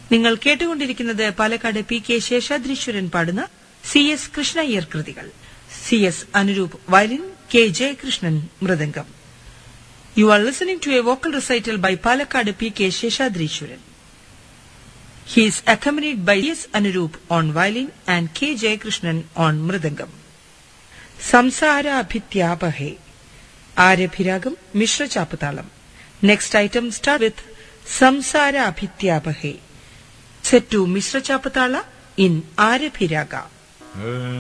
നിങ്ങൾ കേട്ടുകൊണ്ടിരിക്കുന്നത് Palakkad P K Seshadreeswaran പാടുന്ന സി എസ് കൃഷ്ണയ്യർ കൃതികൾ C S Anuroop violin K Jayakrishnan mridangam you are listening to a vocal recital by Palakkad P K Seshadreeswaran He is accompanied by S. Anurup on violin and K. Jayakrishnan on mridangam. സംസാരാഭിത്യാപഹേ ആരഭിരാഗം മിശ്ര ചാപ്പുതാളം next item start with സംസാരാഭിത്യാപഹേ set to Misra ചാപ്പുതാള in ആരഭിരാഗ